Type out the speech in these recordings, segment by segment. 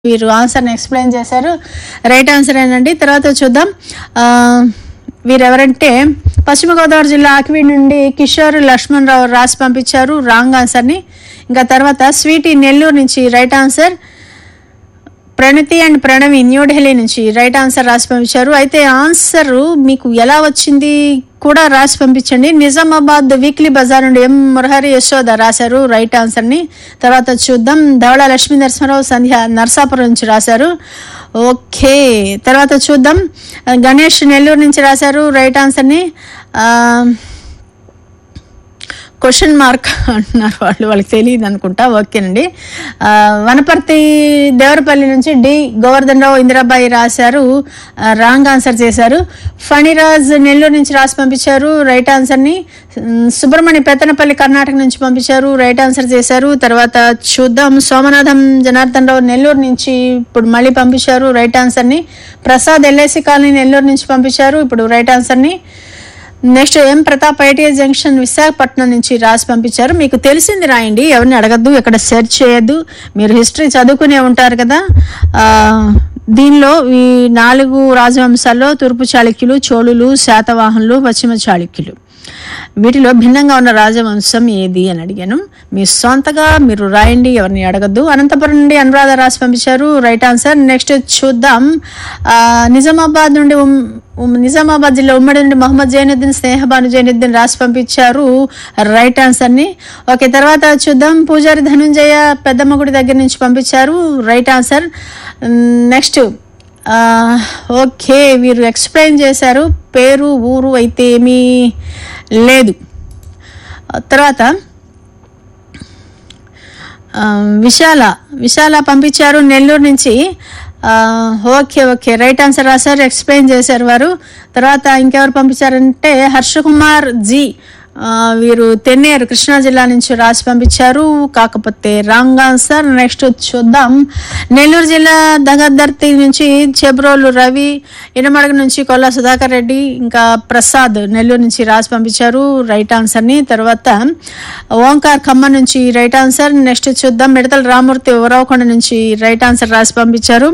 వీరు ఆన్సర్ని ఎక్స్ప్లెయిన్ చేశారు రైట్ ఆన్సర్ ఏనండి తర్వాత చూద్దాం ఆ, వీరెవరంటే పశ్చిమ గోదావరి జిల్లా ఆకివీడి నుండి కిషోర్ లక్ష్మణ్ రావు రాసి పంపించారు రాంగ్ ఆన్సర్ని ఇంకా తర్వాత స్వీటీ నెల్లూరు నుంచి right answer Pranathi and Pranavi New Delhi నుంచి రైట్ ఆన్సర్ రాసి పంపించారు అయితే ఆన్సర్ మీకు ఎలా వచ్చింది కూడా రాసి పంపించండి నిజామాబాద్ వీక్లీ బజార్ నుండి ఎం మురహరి యశోద రాశారు రైట్ ఆన్సర్ని తర్వాత చూద్దాం ధవళ లక్ష్మీ నరసింహరావు సంధ్య నర్సాపురం నుంచి రాశారు ఓకే తర్వాత చూద్దాం గణేష్ నెల్లూరు నుంచి రాశారు రైట్ ఆన్సర్ని ఆ, క్వశ్చన్ మార్క్ అంటున్నారు వాళ్ళు వాళ్ళకి తెలియదు అనుకుంటా ఓకేనండి ఆ, వనపర్తి దేవరపల్లి నుంచి డి గోవర్ధన్ రావు ఇందిరాబాయి రాశారు ఆ, రాంగ్ ఆన్సర్ చేశారు ఫణిరాజ్ నెల్లూరు నుంచి రాసి పంపించారు రైట్ ఆన్సర్ని ఉమ్, సుబ్రహ్మణ్య పెత్తనపల్లి కర్ణాటక నుంచి పంపించారు రైట్ ఆన్సర్ చేశారు తర్వాత చూద్దాం సోమనాథం జనార్దన్ రావు నెల్లూరు నుంచి ఇప్పుడు మళ్ళీ పంపించారు రైట్ ఆన్సర్ని ప్రసాద్ ఎల్ఐసి కాలనీ నెల్లూరు నుంచి పంపించారు ఇప్పుడు రైట్ ఆన్సర్ని next M Pratap ITI junction Visakhapatnam నుంచి రాసి పంపించారు మీకు తెలిసింది రాయండి ఎవరిని అడగద్దు ఇక్కడ సెర్చ్ చేయొద్దు మీరు హిస్టరీ చదువుకునే ఉంటారు కదా ఆ, దీనిలో ఈ నాలుగు రాజవంశాల్లో తూర్పు చాళుక్యులు చోళులు శాతవాహనులు పశ్చిమ చాళుక్యులు వీటిలో భిన్నంగా ఉన్న రాజవంశం ఏది అని అడిగాను మీ సొంతగా మీరు రాయండి ఎవరిని అడగద్దు అనంతపురం నుండి అనురాధ రాసి పంపించారు రైట్ ఆన్సర్ నెక్స్ట్ చూద్దాం ఆ, నిజామాబాద్ నుండి ఉమ్- ఉమ్- నిజామాబాద్ జిల్లా ఉమ్మడి నుండి మొహమ్మద్ జైనుద్దీన్ స్నేహబాను జైనుద్దీన్ రాసి పంపించారు రైట్ ఆన్సర్ని ఓకే తర్వాత చూద్దాం పూజారి ధనుంజయ పెద్దమ్మగుడి దగ్గర నుంచి పంపించారు రైట్ ఆన్సర్ నెక్స్ట్ ఆ, ఓకే వీరు ఎక్స్ప్లెయిన్ చేశారు పేరు ఊరు అయితే ఏమీ లేదు ఆ, తర్వాత ఆ, విశాల విశాల పంపించారు నెల్లూరు నుంచి ఆ, ఓకే ఓకే రైట్ ఆన్సర్ రాశారు ఎక్స్ప్లెయిన్ చేశారు వారు తర్వాత ఇంకెవరు పంపించారంటే హర్షకుమార్ జీ ఆ, వీరు తెన్నేరు కృష్ణా జిల్లా నుంచి రాసి పంపించారు కాకపోతే రాంగ్ ఆన్సర్ నెక్స్ట్ చూద్దాం నెల్లూరు జిల్లా దగదర్తి నుంచి చెబ్రోలు రవి ఇనమడగ నుంచి కొల్లా సుధాకర్ రెడ్డి ఇంకా ప్రసాద్ నెల్లూరు నుంచి రాసి పంపించారు రైట్ ఆన్సర్ని తర్వాత ఓంకార్ ఖమ్మం నుంచి రైట్ ఆన్సర్ నెక్స్ట్ చూద్దాం మిడతల రామూర్తి ఉరవకొండ నుంచి రైట్ ఆన్సర్ రాసి పంపించారు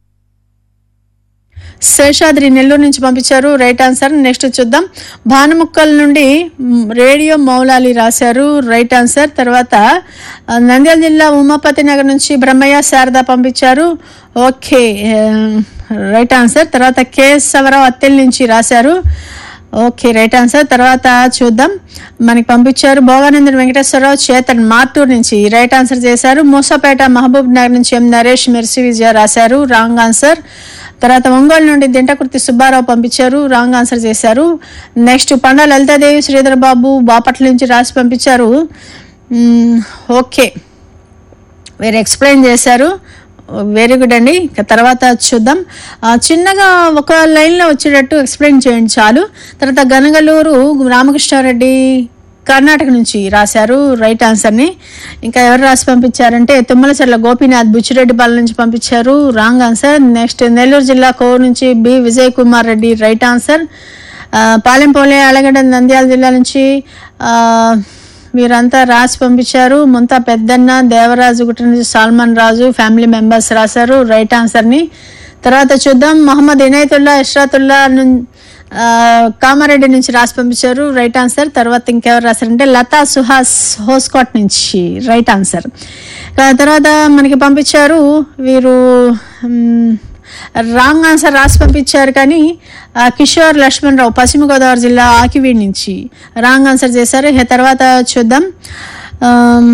శేషాద్రి నెల్లూరు నుంచి పంపించారు రైట్ ఆన్సర్ నెక్స్ట్ చూద్దాం భానుముక్కల్ నుండి మ్, రేడియో మౌలాలి రాశారు రైట్ ఆన్సర్ తర్వాత ఆ, నంద్యాల జిల్లా ఉమాపతి నగర్ నుంచి బ్రహ్మయ్య శారద పంపించారు ఓకే ఆ, రైట్ ఆన్సర్ తర్వాత కేశవరావు అత్తెల్ నుంచి రాశారు ఓకే రైట్ ఆన్సర్ తర్వాత చూద్దాం మనకి పంపించారు భోగానందన్ వెంకటేశ్వరరావు చేతన్ మార్టూర్ నుంచి రైట్ ఆన్సర్ చేశారు మూసాపేట మహబూబ్ నగర్ నుంచి ఎం నరేష్ మెర్సి విజయ రాశారు రాంగ్ ఆన్సర్ తర్వాత ఒంగోలు నుండి దింటకుర్తి సుబ్బారావు పంపించారు రాంగ్ ఆన్సర్ చేశారు నెక్స్ట్ పండ లలితాదేవి శ్రీధర్ బాబు బాపట్ల నుంచి రాసి పంపించారు మ్మ్, ఓకే వేరే ఎక్స్ప్లెయిన్ చేశారు వెరీ గుడ్ అండి ఇక తర్వాత చూద్దాం ఆ, చిన్నగా ఒక లైన్లో వచ్చేటట్టు ఎక్స్ప్లెయిన్ చేయండి చాలు తర్వాత గనగలూరు రామకృష్ణారెడ్డి కర్ణాటక నుంచి రాశారు రైట్ ఆన్సర్ని ఇంకా ఎవరు రాసి పంపించారంటే తుమ్మలచెర్ల గోపీనాథ్ బుచ్చిరెడ్డిపాలెం నుంచి పంపించారు రాంగ్ ఆన్సర్ నెక్స్ట్ నెల్లూరు జిల్లా కోవూరు నుంచి B Vijay Kumar Reddy right answer ఆ, పాలెంపోలే అలగడ్డ నంద్యాల జిల్లా నుంచి ఆ, వీరంతా రాసి పంపించారు ముంతా పెద్దన్న దేవరాజు గుట్ట నుంచి సాల్మన్ రాజు ఫ్యామిలీ మెంబర్స్ రాశారు రైట్ ఆన్సర్ని తర్వాత చూద్దాం మహమ్మద్ ఇనయతుల్లా ఇష్రాతుల్లా నుం- ఆ, కామారెడ్డి నుంచి రాసి పంపించారు రైట్ ఆన్సర్ తర్వాత ఇంకెవరు రాశారంటే లతా సుహాస్ హోస్కోట్ నుంచి రైట్ ఆన్సర్ ఆ తర్వాత మనకి పంపించారు వీరు మ్, రాంగ్ ఆన్సర్ రాసి పంపించారు కానీ ఆ, కిషోర్ లక్ష్మణ్ రావు పశ్చిమ గోదావరి జిల్లా ఆకివీడ్ నుంచి రాంగ్ ఆన్సర్ చేశారు ఇక తర్వాత చూద్దాం ఆమ్,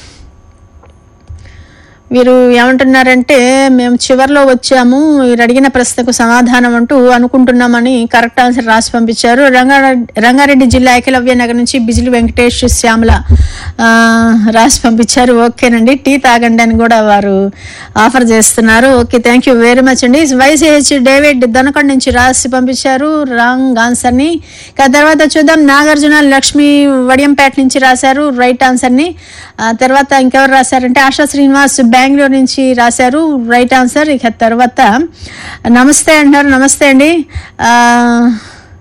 వీరు ఏమంటున్నారంటే మేము చివర్లో వచ్చాము వీరు అడిగిన ప్రశ్నకు సమాధానం అంటూ అనుకుంటున్నామని కరెక్ట్ ఆన్సర్ రాసి పంపించారు రంగారెడ్డి రంగారెడ్డి జిల్లా ఏకలవ్య నగర్ నుంచి బిజిలి వెంకటేష్ శ్యామల ఆ, రాసి పంపించారు ఓకేనండి టీ తాగండి అని కూడా వారు ఆఫర్ చేస్తున్నారు okay thank you very much అండి వైసీహెచ్ డేవిడ్ దనకొండ నుంచి రాసి పంపించారు రాంగ్ ఆన్సర్ని ఇక తర్వాత చూద్దాం నాగార్జున లక్ష్మి వడియంపేట నుంచి రాశారు రైట్ ఆన్సర్ని ఆ తర్వాత ఇంకెవరు రాశారంటే ఆశా శ్రీనివాస్ బెంగళూరు నుంచి రాశారు రైట్ ఆన్సర్ ఇక తర్వాత నమస్తే అంటున్నారు నమస్తే అండి ఆ,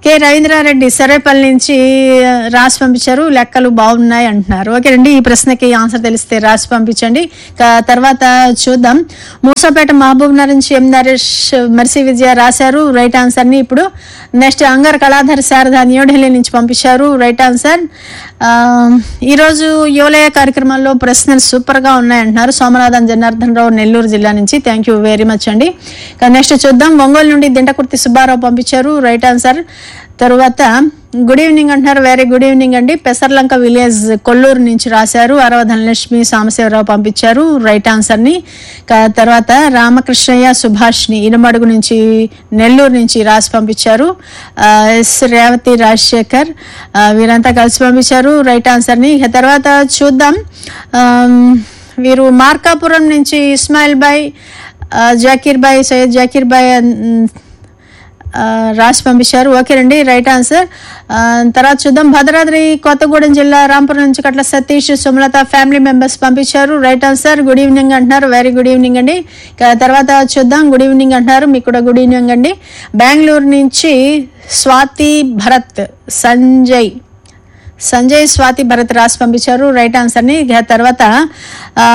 కె రవీంద్రారెడ్డి సర్వేపల్లి నుంచి రాసి పంపించారు లెక్కలు బాగున్నాయి అంటున్నారు ఓకేనండి ఈ ప్రశ్నకి ఆన్సర్ తెలిస్తే రాసి పంపించండి ఇక తర్వాత చూద్దాం మూసాపేట మహబూబ్ నగర్ నుంచి ఎం నరేష్ మర్సి విజయ రాశారు రైట్ ఆన్సర్ ని ఇప్పుడు నెక్స్ట్ అంగర్ కళాధర్ శారద న్యూఢిల్లీ నుంచి పంపించారు రైట్ ఆన్సర్ ఆ, ఈరోజు యువలయ కార్యక్రమంలో ప్రశ్నలు సూపర్ గా ఉన్నాయంటున్నారు సోమనాథన్ జనార్దన్ రావు నెల్లూరు జిల్లా నుంచి థ్యాంక్ యూ వెరీ మచ్ అండి ఇక నెక్స్ట్ చూద్దాం ఒంగోలు నుండి దింటకుర్తి సుబ్బారావు పంపించారు రైట్ ఆన్సర్ తరువాత గుడ్ ఈవినింగ్ అంటున్నారు వెరీ గుడ్ ఈవినింగ్ అండి పెసర్లంక విలేజ్ కొల్లూరు నుంచి రాశారు అరవ ధనలక్ష్మి సాంబశివరావు పంపించారు రైట్ ఆన్సర్ ని ఇక తర్వాత రామకృష్ణయ్య సుభాష్ని ఇనుమడుగు నుంచి నెల్లూరు నుంచి రాసి పంపించారు ఆ, ఎస్ రేవతి రాజశేఖర్ ఆ, వీరంతా కలిసి పంపించారు రైట్ ఆన్సర్ ని ఇక తర్వాత చూద్దాం ఆమ్, వీరు మార్కాపురం నుంచి ఇస్మాయిల్ బాయ్ ఆ, జాకీర్ బాయ్ సయ్యద్ జాకీర్ బాయ్ ఉమ్, ఆ, రాసి పంపించారు ఓకేనండి రైట్ ఆన్సర్ ఆ, తర్వాత చూద్దాం భద్రాద్రి కొత్తగూడెం జిల్లా రాంపురం నుంచి కట్ల సతీష్ సుమలత ఫ్యామిలీ మెంబర్స్ పంపించారు రైట్ ఆన్సర్ గుడ్ ఈవినింగ్ అంటున్నారు వెరీ గుడ్ ఈవినింగ్ అండి ఇక తర్వాత చూద్దాం గుడ్ ఈవినింగ్ అంటున్నారు మీకు కూడా గుడ్ ఈవినింగ్ అండి బెంగళూరు నుంచి స్వాతి భరత్ సంజయ్ సంజయ్ స్వాతి భరత్ రాసి పంపించారు రైట్ ఆన్సర్ని ఇక తర్వాత ఆ,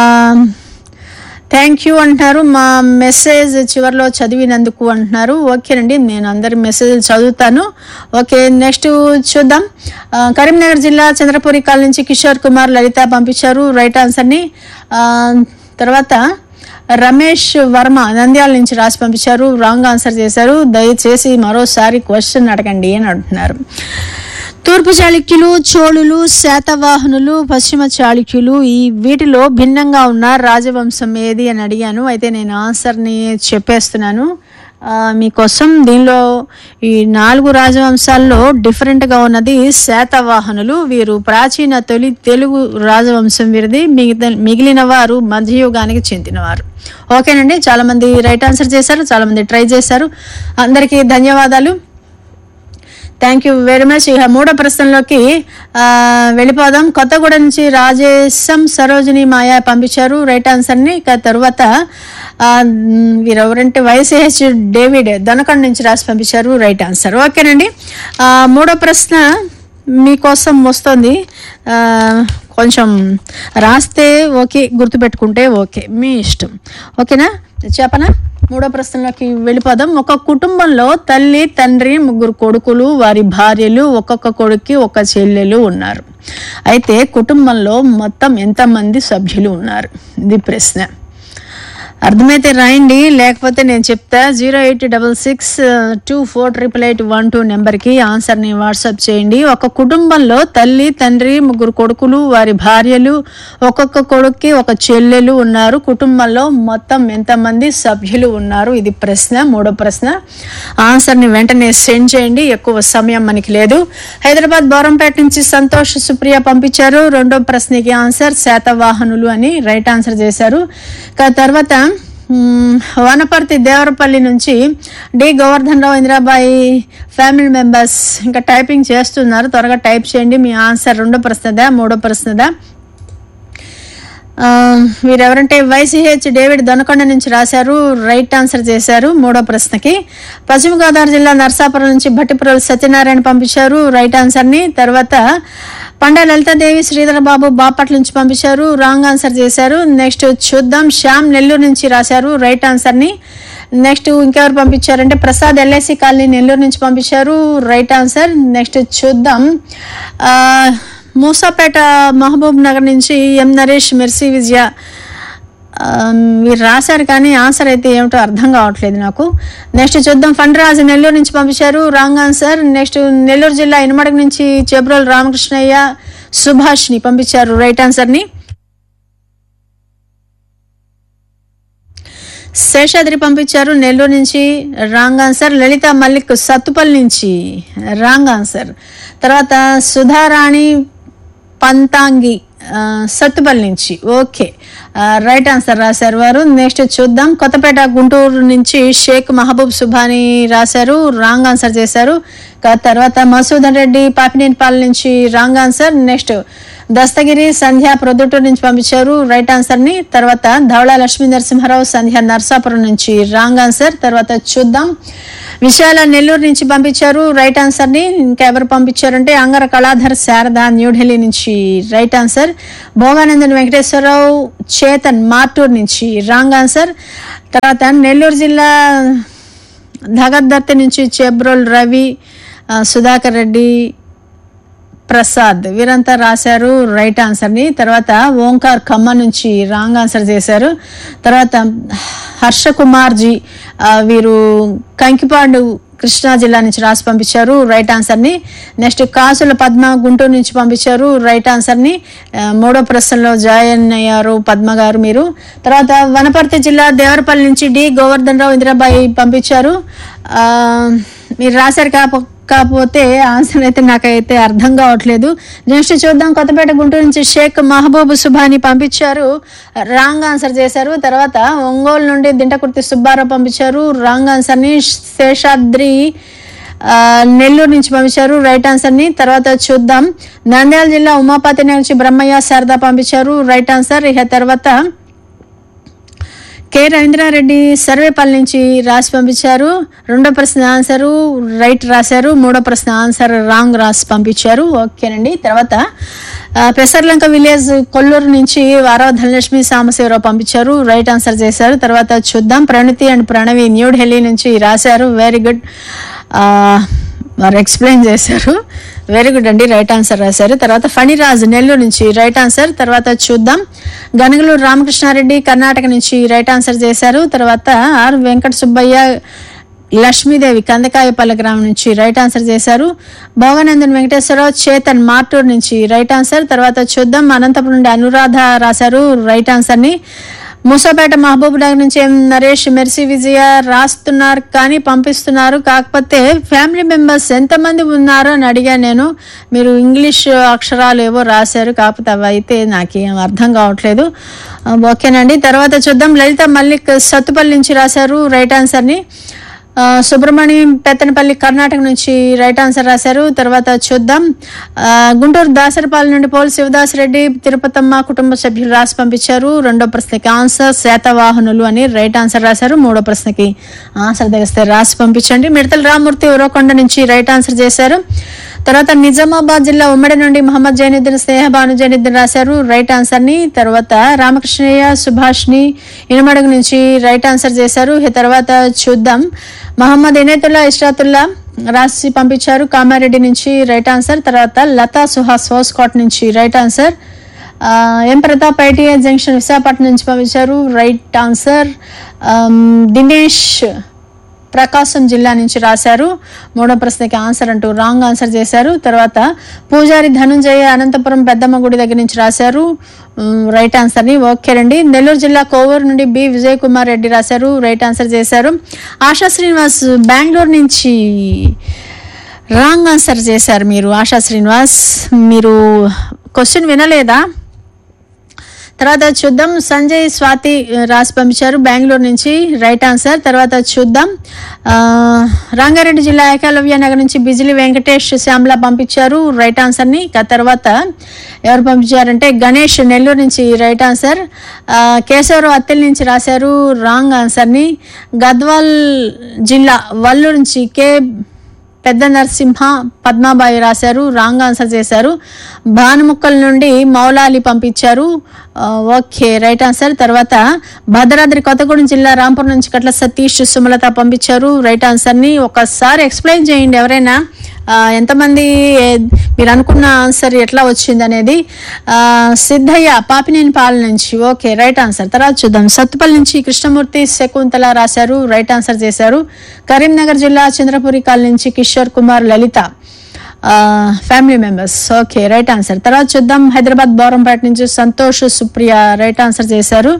థ్యాంక్ యూ అంటున్నారు మా మెసేజ్ చివరిలో చదివినందుకు అంటున్నారు ఓకేనండి నేను అందరి మెసేజ్ చదువుతాను ఓకే నెక్స్ట్ చూద్దాం ఆ, కరీంనగర్ జిల్లా చంద్రపూరి కాల్ నుంచి కిషోర్ కుమార్ లలిత పంపించారు రైట్ ఆన్సర్ని ఆ, తర్వాత రమేష్ వర్మ నంద్యాల నుంచి రాసి పంపించారు రాంగ్ ఆన్సర్ చేశారు దయచేసి మరోసారి క్వశ్చన్ అడగండి అని అంటున్నారు తూర్పు చాళుక్యులు చోళులు శాతవాహనులు పశ్చిమ చాళుక్యులు ఈ వీటిలో భిన్నంగా ఉన్న రాజవంశం ఏది అని అడిగాను అయితే నేను ఆన్సర్ని చెప్పేస్తున్నాను ఆ, మీకోసం దీనిలో ఈ నాలుగు రాజవంశాల్లో డిఫరెంట్గా ఉన్నది శాతవాహనులు వీరు ప్రాచీన తొలి తెలుగు రాజవంశం వీరిది మిగతా మిగిలిన వారు మధ్యయుగానికి చెందినవారు ఓకేనండి చాలా మంది రైట్ ఆన్సర్ చేశారు చాలా మంది ట్రై చేశారు అందరికీ ధన్యవాదాలు థ్యాంక్ యూ వెరీ మచ్ ఇక మూడో ప్రశ్నలోకి ఆ, వెళ్ళిపోదాం కొత్తగూడ నుంచి రాజేశం సరోజిని మాయా పంపించారు రైట్ ఆన్సర్ని ఇక తర్వాత ఆ, మ్, వీరెవరంటే వైసీహెచ్ డేవిడ్ దొనకొండ నుంచి రాసి పంపించారు రైట్ ఆన్సర్ ఓకేనండి ఆ, మూడో ప్రశ్న మీకోసం వస్తుంది ఆ, కొంచెం రాస్తే ఓకే గుర్తుపెట్టుకుంటే ఓకే మీ ఇష్టం ఓకేనా చెప్పనా మూడో ప్రశ్నలోకి వెళ్ళిపోదాం ఒక కుటుంబంలో తల్లి తండ్రి ముగ్గురు కొడుకులు వారి భార్యలు ఒక్కొక్క కొడుక్కి ఒక చెల్లెలు ఉన్నారు అయితే కుటుంబంలో మొత్తం ఎంతమంది సభ్యులు ఉన్నారు ఇది ప్రశ్న అర్థమైతే రాయండి లేకపోతే నేను చెప్తా zero eight double six two four triple eight one two నెంబర్కి ఆన్సర్ని వాట్సాప్ చేయండి ఒక కుటుంబంలో తల్లి తండ్రి ముగ్గురు కొడుకులు వారి భార్యలు ఒక్కొక్క కొడుక్కి ఒక చెల్లెలు ఉన్నారు కుటుంబంలో మొత్తం ఎంతమంది సభ్యులు ఉన్నారు ఇది ప్రశ్న మూడో ప్రశ్న ఆన్సర్ని వెంటనే సెండ్ చేయండి ఎక్కువ సమయం మనకి లేదు హైదరాబాద్ బోరంపేట నుంచి సంతోష్ సుప్రియ పంపించారు రెండో ప్రశ్నకి ఆన్సర్ శాతవాహనులు అని రైట్ ఆన్సర్ చేశారు ఇక తర్వాత మ్, వనపర్తి దేవరపల్లి నుంచి D Govardhan Rao Indirabai family members ఇంకా టైపింగ్ చేస్తున్నారు త్వరగా టైప్ చేయండి మీ ఆన్సర్ రెండో ప్రశ్నదా మూడో ప్రశ్నదా ఆ, వీరెవరంటే వైసీహెచ్ డేవిడ్ దొనకొండ నుంచి రాశారు రైట్ ఆన్సర్ చేశారు మూడో ప్రశ్నకి పశ్చిమ గోదావరి జిల్లా నర్సాపురం నుంచి భట్టిపురలు సత్యనారాయణ పంపించారు రైట్ ఆన్సర్ని తర్వాత పండా లలితాదేవి శ్రీధర బాబు బాపట్ల నుంచి పంపించారు రాంగ్ ఆన్సర్ చేశారు నెక్స్ట్ చూద్దాం శ్యామ్ నెల్లూరు నుంచి రాశారు రైట్ ఆన్సర్ని నెక్స్ట్ ఇంకెవరు పంపించారంటే ప్రసాద్ ఎల్ఐసి కాలనీ నెల్లూరు నుంచి పంపించారు రైట్ ఆన్సర్ నెక్స్ట్ చూద్దాం ఆ, మూసాపేట మహబూబ్ నగర్ నుంచి ఎం నరేష్ మెర్సీ విజయ ఆ, మీరు రాశారు కానీ ఆన్సర్ అయితే ఏమిటో అర్థం కావట్లేదు నాకు నెక్స్ట్ చూద్దాం ఫండ్రాజ్ నెల్లూరు నుంచి పంపించారు రాంగ్ ఆన్సర్ నెక్స్ట్ నెల్లూరు జిల్లా ఇనుమడగ నుంచి చెబ్రోల్ రామకృష్ణయ్య సుభాష్ని పంపించారు రైట్ ఆన్సర్ని శేషాద్రి పంపించారు నెల్లూరు నుంచి రాంగ్ ఆన్సర్ లలిత మల్లిక్ సత్తుపల్లి నుంచి రాంగ్ ఆన్సర్ తర్వాత సుధారాణి పంతాంగి ఆ, సత్తుపల్లి నుంచి ఓకే ఆ, రైట్ ఆన్సర్ రాశారు వారు నెక్స్ట్ చూద్దాం కొత్తపేట గుంటూరు నుంచి షేక్ మహబూబ్ సుభాని రాశారు రాంగ్ ఆన్సర్ చేశారు కా- తర్వాత మసూదన్ రెడ్డి పాపినేనిపాలెం నుంచి wrong answer next Dastagiri Sandhya Proddatur నుంచి పంపించారు రైట్ ఆన్సర్ ని తర్వాత ధవళ లక్ష్మీ నరసింహారావు సంధ్య నర్సాపురం నుంచి రాంగ్ ఆన్సర్ తర్వాత చూద్దాం విశాల నెల్లూరు నుంచి పంపించారు రైట్ ఆన్సర్ ని ఇంకా ఎవరు పంపించారంటే అంగర కళాధర్ శారద న్యూఢిల్లీ నుంచి రైట్ ఆన్సర్ భోగానందన్ వెంకటేశ్వరరావు చేతన్ మార్టూర్ నుంచి రాంగ్ ఆన్సర్ తర్వాత నెల్లూరు జిల్లా ధగద్దర్తి నుంచి చెబ్రోల్ రవి ఆ, సుధాకర్ రెడ్డి ప్రసాద్ వీరంతా రాశారు రైట్ ఆన్సర్ని తర్వాత ఓంకార్ ఖమ్మ నుంచి రాంగ్ ఆన్సర్ చేశారు తర్వాత హర్ష కుమార్ జీ ఆ, వీరు కంకిపాడు కృష్ణా జిల్లా నుంచి రాసి పంపించారు రైట్ ఆన్సర్ని నెక్స్ట్ కాసుల పద్మ గుంటూరు నుంచి పంపించారు రైట్ ఆన్సర్ని ఆ, మూడో ప్రశ్నలో జాయిన్ అయ్యారు పద్మ గారు మీరు తర్వాత వనపర్తి జిల్లా దేవరపల్లి నుంచి డి గోవర్ధన్ రావు ఇందిరాబాయి పంపించారు ఆ, మీరు రాశారు కాప కాకపోతే ఆన్సర్ అయితే నాకైతే అర్థం కావట్లేదు నెక్స్ట్ చూద్దాం కొత్తపేట గుంటూరు నుంచి షేక్ మహబూబ్ సుభాని పంపించారు రాంగ్ ఆన్సర్ చేశారు తర్వాత ఒంగోలు నుండి దింటకుర్తి సుబ్బారావు పంపించారు రాంగ్ ఆన్సర్ని శేషాద్రి ఆ, నెల్లూరు నుంచి పంపించారు రైట్ ఆన్సర్ ని తర్వాత చూద్దాం నంద్యాల జిల్లా ఉమాపతి నుంచి బ్రహ్మయ్య శారద పంపించారు రైట్ ఆన్సర్ ఇక తర్వాత కె రవీంద్రారెడ్డి సర్వేపల్లి నుంచి రాసి పంపించారు రెండో ప్రశ్న ఆన్సరు రైట్ రాశారు మూడో ప్రశ్న ఆన్సర్ రాంగ్ రాసి పంపించారు ఓకేనండి తర్వాత ఆ, పెసర్లంక విలేజ్ కొల్లూరు నుంచి వారవ ధనలక్ష్మి సాంబశివరావు పంపించారు రైట్ ఆన్సర్ చేశారు తర్వాత చూద్దాం ప్రణతి అండ్ ప్రణవి న్యూఢిల్లీ నుంచి రాశారు వెరీ గుడ్ వారు ఎక్స్ప్లెయిన్ చేశారు వెరీ గుడ్ అండి రైట్ ఆన్సర్ రాశారు తర్వాత ఫణిరాజ్ నెల్లూరు నుంచి రైట్ ఆన్సర్ తర్వాత చూద్దాం గనగలూరు రామకృష్ణారెడ్డి కర్ణాటక నుంచి రైట్ ఆన్సర్ చేశారు తర్వాత ఆర్ వెంకట సుబ్బయ్య లక్ష్మీదేవి కందకాయపల్లి గ్రామం నుంచి రైట్ ఆన్సర్ చేశారు భోగానందన్ వెంకటేశ్వరరావు చేతన్ మార్టూర్ నుంచి రైట్ ఆన్సర్ తర్వాత చూద్దాం అనంతపురం నుండి అనురాధ రాశారు రైట్ ఆన్సర్ని మూసాపేట మహబూబ్ నగర్ నుంచి ఎం నరేష్ మెర్సీ విజయ రాస్తున్నారు కానీ పంపిస్తున్నారు కాకపోతే ఫ్యామిలీ మెంబర్స్ ఎంతమంది ఉన్నారు అని అడిగాను నేను మీరు ఇంగ్లీష్ అక్షరాలు ఏవో రాశారు కాకపోతే అవి అయితే నాకేం అర్థం కావట్లేదు ఆ, ఓకేనండి తర్వాత చూద్దాం లలిత మల్లిక్ సత్తుపల్లి నుంచి రాశారు రైట్ ఆన్సర్ని ఆ, సుబ్రహ్మణ్యం పెత్తనపల్లి కర్ణాటక నుంచి రైట్ ఆన్సర్ రాశారు తర్వాత చూద్దాం ఆ, గుంటూరు దాసరపాలెం నుండి పోల్ శివదాస్ రెడ్డి తిరుపతమ్మ కుటుంబ సభ్యులు రాసి పంపించారు రెండో ప్రశ్నకి ఆన్సర్ శాతవాహనులు అని రైట్ ఆన్సర్ రాశారు మూడో ప్రశ్నకి ఆన్సర్ తెలిస్తే రాసి పంపించండి మిడతల రామూర్తి ఉరవకొండ నుంచి రైట్ ఆన్సర్ చేశారు తర్వాత నిజామాబాద్ జిల్లా ఉమ్మడి నుండి మహమ్మద్ జైనుద్దీన్ స్నేహ భాను జైనుద్దీన్ రాశారు రైట్ ఆన్సర్ ని తర్వాత రామకృష్ణయ్య సుభాష్ని ఇనుమడుగు నుంచి రైట్ ఆన్సర్ చేశారు ఇక తర్వాత చూద్దాం మహమ్మద్ ఇనేతుల్లా ఇష్రాతుల్లా రాసి పంపించారు కామారెడ్డి నుంచి రైట్ ఆన్సర్ తర్వాత లతా సుహాస్ హోస్కోట్ నుంచి రైట్ ఆన్సర్ ఆ, M Pratap ITI junction Visakhapatnam నుంచి పంపించారు రైట్ ఆన్సర్ ఆమ్, దినేష్ ప్రకాశం జిల్లా నుంచి రాశారు మూడో ప్రశ్నకి ఆన్సర్ అంటూ రాంగ్ ఆన్సర్ చేశారు తర్వాత పూజారి ధనుంజయ అనంతపురం పెద్దమ్మ గుడి దగ్గర నుంచి రాశారు ఉమ్, రైట్ ఆన్సర్ని ఓకేనండి నెల్లూరు జిల్లా కోవూరు నుండి బి విజయ్ కుమార్ రెడ్డి రాశారు రైట్ ఆన్సర్ చేశారు ఆశా శ్రీనివాస్ బెంగళూరు నుంచి రాంగ్ ఆన్సర్ చేశారు మీరు ఆశా శ్రీనివాస్ మీరు క్వశ్చన్ వినలేదా తర్వాత చూద్దాం సంజయ్ స్వాతి ఆ, రాసి పంపించారు బెంగళూరు నుంచి రైట్ ఆన్సర్ తర్వాత చూద్దాం ఆ, రంగారెడ్డి జిల్లా ఏకలవ్య నగర్ నుంచి బిజిలి వెంకటేష్ శ్యామల పంపించారు రైట్ ఆన్సర్ని ఇక తర్వాత ఎవరు పంపించారంటే గణేష్ నెల్లూరు నుంచి రైట్ ఆన్సర్ ఆ, కేశవరావు అత్తెల నుంచి రాశారు రాంగ్ ఆన్సర్ని గద్వాల్ జిల్లా వల్లూరు నుంచి కే పెద్ద నరసింహ పద్మాబాయి రాశారు రాంగ్ ఆన్సర్ చేశారు భానుముక్కల నుండి మౌలాలి పంపించారు ఆ, ఓకే రైట్ ఆన్సర్ తర్వాత భద్రాద్రి కొత్తగూడెం జిల్లా రాంపూర్ నుంచి కట్ల సతీష్ సుమలత పంపించారు రైట్ ఆన్సర్ని ఒకసారి ఎక్స్ప్లెయిన్ చేయండి ఎవరైనా ఆ, ఎంతమంది ఏ- మీరు అనుకున్న ఆన్సర్ ఎట్లా వచ్చింది అనేది ఆ, సిద్ధయ్య పాపినేని పాల నుంచి ఓకే రైట్ ఆన్సర్ తర్వాత చూద్దాం సత్తుపల్లి నుంచి కృష్ణమూర్తి శకుంతల రాశారు రైట్ ఆన్సర్ చేశారు కరీంనగర్ జిల్లా చంద్రపురి కాల్ నుంచి కిషోర్ కుమార్ లలిత ఆ, family members okay right answer తర్వాత చూద్దాం హైదరాబాద్ బౌరంపేట నుంచి సంతోష్ సుప్రియ రైట్ ఆన్సర్ చేశారు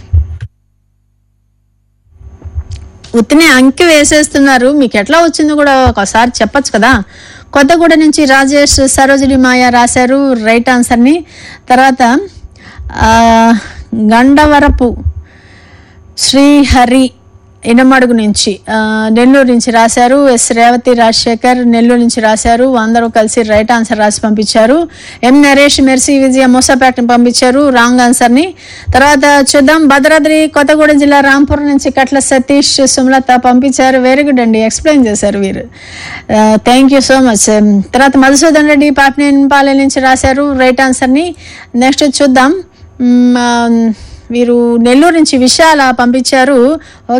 ఉత్తినే అంకి వేసేస్తున్నారు మీకు ఎట్లా వచ్చిందో కూడా ఒకసారి చెప్పొచ్చు కదా కొత్తగూడ నుంచి రాజేష్ సరోజిని మాయ రాశారు రైట్ ఆన్సర్ని తర్వాత ఆ, గండవరపు శ్రీహరి ఇనమడుగు నుంచి ఆ, నెల్లూరు నుంచి రాశారు ఎస్ రేవతి రాజశేఖర్ నెల్లూరు నుంచి రాశారు అందరూ కలిసి రైట్ ఆన్సర్ రాసి పంపించారు ఎం నరేష్ మెర్సీ విజయ మూసాపేటని పంపించారు రాంగ్ ఆన్సర్ని తర్వాత చూద్దాం భద్రాద్రి కొత్తగూడెం జిల్లా రాంపురం నుంచి కట్ల సతీష్ సుమలత పంపించారు వెరీ గుడ్ అండి ఎక్స్ప్లెయిన్ చేశారు వీరు థ్యాంక్ యూ సో మచ్ తర్వాత మధుసూదన్ రెడ్డి పాపినేనిపాలెం నుంచి రాశారు రైట్ ఆన్సర్ని నెక్స్ట్ చూద్దాం మ్, ఆ, వీరు నెల్లూరు నుంచి విశాల పంపించారు